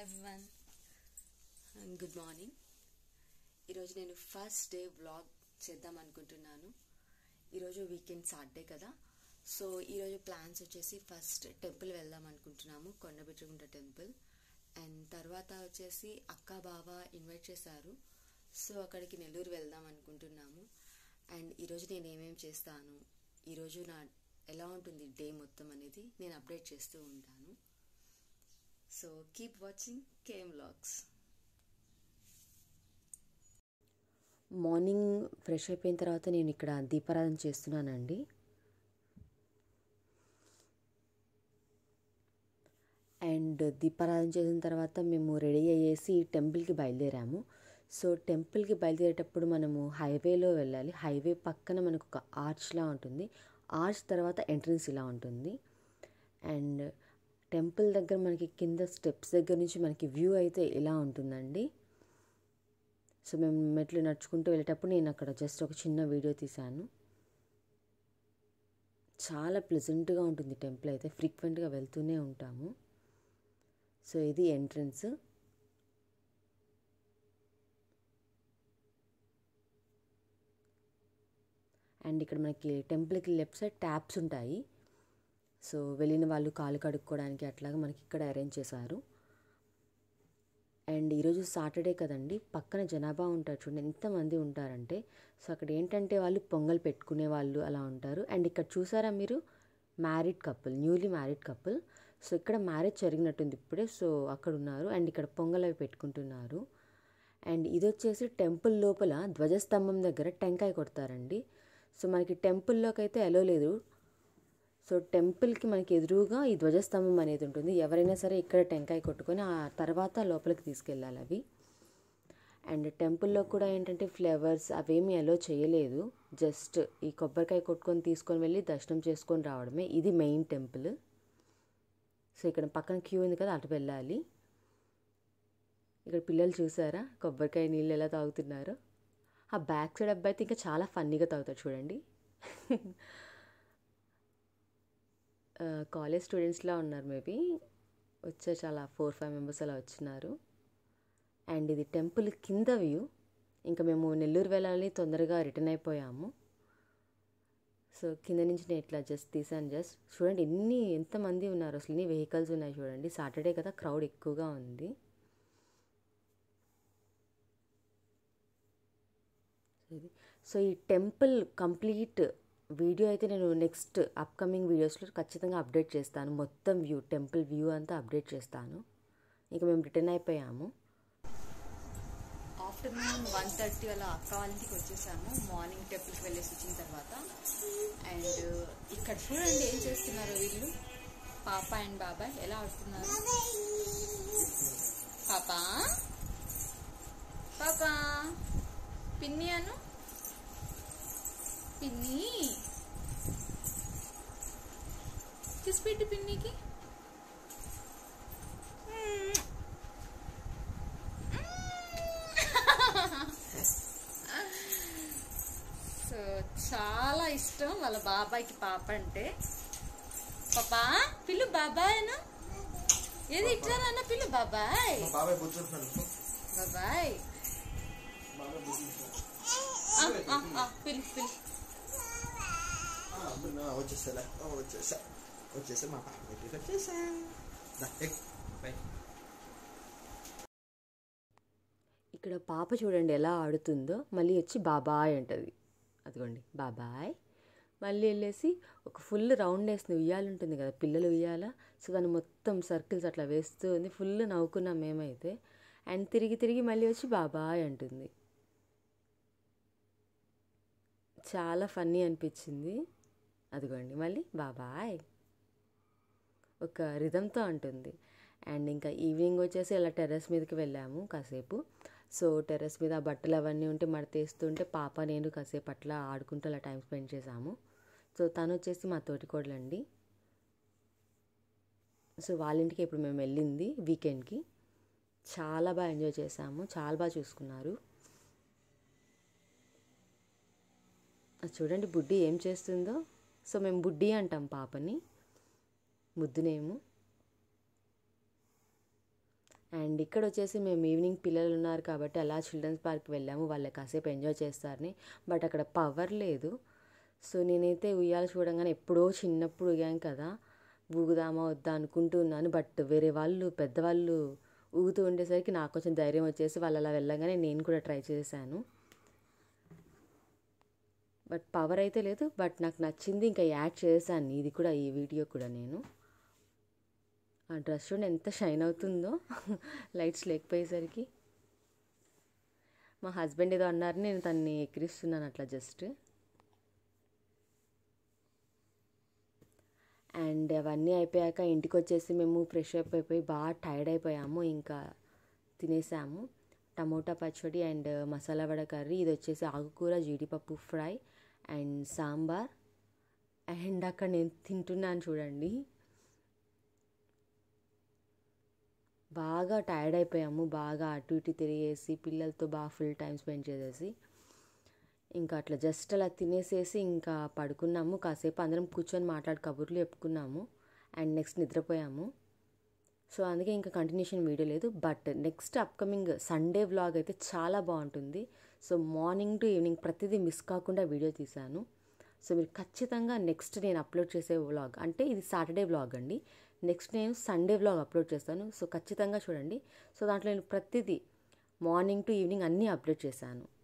Everyone good morning ఈరోజు నేను first day vlog చేద్దాం అనుకుంటున్నాను ఈరోజు వీకెండ్ సాటర్డే కదా సో ఈరోజు ప్లాన్స్ వచ్చేసి ఫస్ట్ టెంపుల్ వెళ్దాం అనుకుంటున్నాము కొండబిట్రగుంట టెంపుల్ అండ్ తర్వాత వచ్చేసి అక్క బావ ఇన్వైట్ చేశారు సో అక్కడికి నెల్లూరు వెళ్దాం అనుకుంటున్నాము అండ్ ఈరోజు నేను ఏమేమి చేస్తాను ఈరోజు నా ఎలా ఉంటుంది డే మొత్తం అనేది నేను అప్డేట్ చేస్తూ ఉంటాను so keep watching KM vlogs morning fresh అయిపోయిన తర్వాత నేను ఇక్కడ దీపారాధన చేస్తున్నానండి అండ్ దీపారాధన చేసిన తర్వాత మేము రెడీ అయ్యేసి టెంపుల్కి బయలుదేరాము సో టెంపుల్కి బయలుదేరేటప్పుడు మనము హైవేలో వెళ్ళాలి హైవే పక్కన మనకు ఒక ఆర్చ్లా ఉంటుంది ఆర్చ్ తర్వాత ఎంట్రన్స్ ఇలా ఉంటుంది అండ్ టెంపుల్ దగ్గర మనకి కింద స్టెప్స్ దగ్గర నుంచి మనకి వ్యూ అయితే ఇలా ఉంటుందండి సో మేము మెట్లు నడుచుకుంటూ వెళ్ళేటప్పుడు నేను అక్కడ జస్ట్ ఒక చిన్న వీడియో తీశాను చాలా ప్లెజెంట్గా ఉంటుంది టెంపుల్ అయితే ఫ్రీక్వెంట్గా వెళ్తూనే ఉంటాము సో ఇది ఎంట్రన్స్ అండ్ ఇక్కడ మనకి టెంపుల్కి లెఫ్ట్ సైడ్ ట్యాప్స్ ఉంటాయి సో వెళ్ళిన వాళ్ళు కాలు కడుక్కోవడానికి అట్లాగా మనకి ఇక్కడ అరేంజ్ చేశారు అండ్ ఈరోజు సాటర్డే కదండి పక్కన జనాభా ఉంటారు చూడండి ఎంతమంది ఉంటారంటే సో అక్కడ ఏంటంటే వాళ్ళు పొంగల్ పెట్టుకునే వాళ్ళు అలా ఉంటారు అండ్ ఇక్కడ చూసారా మీరు married couple newly married couple so ఇక్కడ మ్యారేజ్ జరిగినట్టుంది ఇప్పుడే సో అక్కడ ఉన్నారు అండ్ ఇక్కడ పొంగల్ అవి పెట్టుకుంటున్నారు అండ్ ఇది వచ్చేసి టెంపుల్ లోపల ధ్వజస్తంభం దగ్గర టెంకాయ కొడతారండి సో మనకి టెంపుల్లోకి అయితే ఎలో లేదు సో టెంపుల్కి మనకి ఎదురుగా ఈ ధ్వజస్తంభం అనేది ఉంటుంది ఎవరైనా సరే ఇక్కడ టెంకాయ కొట్టుకొని ఆ తర్వాత లోపలికి తీసుకెళ్ళాలి అవి అండ్ టెంపుల్లో కూడా ఏంటంటే ఫ్లేవర్స్ అవేమీ అలో చేయలేదు జస్ట్ ఈ కొబ్బరికాయ కొట్టుకొని తీసుకొని వెళ్ళి దర్శనం చేసుకొని రావడమే ఇది మెయిన్ టెంపుల్ సో ఇక్కడ పక్కన క్యూ ఉంది కదా అటు వెళ్ళాలి ఇక్కడ పిల్లలు చూసారా కొబ్బరికాయ నీళ్ళు ఎలా తాగుతున్నారు ఆ బ్యాక్ సైడ్ అబ్బాయి అయితే ఇంకా చాలా ఫన్నీగా తాగుతాడు చూడండి కాలేజ్ స్టూడెంట్స్లా ఉన్నారు మేబీ వచ్చే చాలా ఫోర్ ఫైవ్ మెంబర్స్ అలా వచ్చినారు అండ్ ఇది టెంపుల్ కింద వ్యూ ఇంకా మేము నెల్లూరు వెళ్ళాలని తొందరగా రిటర్న్ అయిపోయాము సో కింద నుంచి నేను ఇట్లా జస్ట్ తీసాను జస్ట్ చూడండి ఎన్ని ఎంతమంది ఉన్నారు అసలు ఎన్ని వెహికల్స్ ఉన్నాయి చూడండి సాటర్డే కదా క్రౌడ్ ఎక్కువగా ఉంది సో ఈ టెంపుల్ కంప్లీట్ వీడియో అయితే నేను నెక్స్ట్ అప్కమింగ్ వీడియోస్లో ఖచ్చితంగా అప్డేట్ చేస్తాను మొత్తం వ్యూ టెంపుల్ వ్యూ అంతా అప్డేట్ చేస్తాను ఇంకా మేము రిటర్న్ అయిపోయాము ఆఫ్టర్నూన్ వన్ థర్టీ అలా అక్క వాళ్ళ ఇంటికి వచ్చేసాము మార్నింగ్ టెంపుల్కి వెళ్ళేసి వచ్చిన తర్వాత అండ్ ఇక్కడ చూడండి ఏం చేస్తున్నారు వీళ్ళు పాప అండ్ బాబాయ్ ఎలా ఆడుతున్నారు పాపా పాపా పిన్ని అను పిన్ని కిస్ పెట్టి పిన్నికి సో చాలా ఇష్టం వాళ్ళ బాబాయ్కి పాప అంటే పాపా పిల్లు బాబాయ్ అను ఏది ఇట్లా నాన్న పిల్లు బాబాయ్ బాబాయ్ కూర్చుంటున్నాడు బాబాయ్ బాబాయ్ కూర్చుంటున్నాడు ఆ, ఆ, ఆ, పిల్లు పిల్లు వచ్చేసా వచ్చేసా వచ్చేసా మా పాప దగ్గరికి వచ్చేసా దా, ఎక్, పై. ఇక్కడ పాప చూడండి ఎలా ఆడుతుందో మళ్ళీ వచ్చి బాబాయ్ అంటది అదిగోండి బాబాయ్ మళ్ళీ వెళ్ళేసి ఒక ఫుల్ రౌండ్ వేస్తుంది ఉయ్యాలు ఉంటుంది కదా పిల్లలు ఉయ్యాల సో దాన్ని మొత్తం సర్కిల్స్ అట్లా వేస్తూ ఉంది ఫుల్ నవ్వుకున్నాం మేమైతే అండ్ తిరిగి తిరిగి మళ్ళీ వచ్చి బాబాయ్ అంటుంది చాలా ఫన్నీ అనిపించింది అదిగోండి మళ్ళీ బాబాయ్ ఒక రిధంతో అంటుంది అండ్ ఇంకా ఈవినింగ్ వచ్చేసి అలా టెర్రస్ మీదకి వెళ్ళాము కాసేపు సో టెర్రస్ మీద ఆ బట్టలు అవన్నీ ఉంటే మడతేస్తుంటే పాప నేను కాసేపు అట్లా ఆడుకుంటూ అలా టైం స్పెండ్ చేసాము సో తను వచ్చేసి మా తోటికోడలండి సో వాళ్ళ ఇంటికి ఇప్పుడు మేము వెళ్ళింది వీకెండ్కి చాలా బాగా ఎంజాయ్ చేసాము చాలా బాగా చూసుకున్నారు అది చూడండి బుడ్డి ఏం చేస్తుందో సో మేము బుడ్డి అంటాం పాపని ముద్దునేము అండ్ ఇక్కడ వచ్చేసి మేము ఈవినింగ్ పిల్లలు ఉన్నారు కాబట్టి అలా చిల్డ్రన్స్ పార్క్ వెళ్ళాము వాళ్ళు కాసేపు ఎంజాయ్ చేస్తారని బట్ అక్కడ పవర్ లేదు సో నేనైతే ఉయ్యాల చూడంగానే ఎప్పుడో చిన్నప్పుడు ఉయ్యాం కదా ఊగుదామా వద్దా అనుకుంటున్నాను బట్ వేరే వాళ్ళు పెద్దవాళ్ళు ఊగుతూ ఉండేసరికి నాకు కొంచెం ధైర్యం వచ్చేసి వాళ్ళు అలా వెళ్ళగానే నేను కూడా ట్రై చేశాను బట్ పవర్ అయితే లేదు బట్ నాకు నచ్చింది ఇంకా యాడ్ చేశాను ఇది కూడా ఈ వీడియో కూడా నేను ఆ డ్రెస్ చూడండి ఎంత షైన్ అవుతుందో లైట్స్ లేకపోయేసరికి మా హస్బెండ్ ఏదో అన్నారు నేను తన్ని ఎక్కిరిస్తున్నాను అట్లా జస్ట్ అండ్ అవన్నీ అయిపోయాక ఇంటికి వచ్చేసి మేము ఫ్రెష్ అప్ అయిపోయి బాగా టైర్డ్ అయిపోయాము ఇంకా తినేసాము టమోటా పచ్చడి అండ్ మసాలా వడ కర్రీ ఇది వచ్చేసి ఆకుకూర జీడిపప్పు ఫ్రై అండ్ సాంబార్ అండ్ అక్కడ నేను తింటున్నాను చూడండి బాగా టైర్డ్ అయిపోయాము బాగా అటు ఇటు తిరిగేసి పిల్లలతో బాగా ఫుల్ టైం స్పెండ్ చేసేసి ఇంకా అట్లా జస్ట్ అలా తినేసేసి ఇంకా పడుకున్నాము కాసేపు అందరం కూర్చొని మాట్లాడి కబుర్లు చెప్పుకున్నాము అండ్ నెక్స్ట్ నిద్రపోయాము సో అందుకే ఇంకా కంటిన్యూషన్ వీడియో లేదు but next upcoming Sunday vlog అయితే చాలా బాగుంటుంది సో మార్నింగ్ టు ఈవినింగ్ ప్రతిదీ మిస్ కాకుండా వీడియో తీశాను సో మీరు ఖచ్చితంగా నెక్స్ట్ నేను అప్లోడ్ చేసే వ్లాగ్ అంటే ఇది సాటర్డే వ్లాగ్ అండి నెక్స్ట్ నేను సండే వ్లాగ్ అప్లోడ్ చేస్తాను సో ఖచ్చితంగా చూడండి సో దాంట్లో నేను ప్రతిదీ మార్నింగ్ టు ఈవినింగ్ అన్నీ అప్లోడ్ చేశాను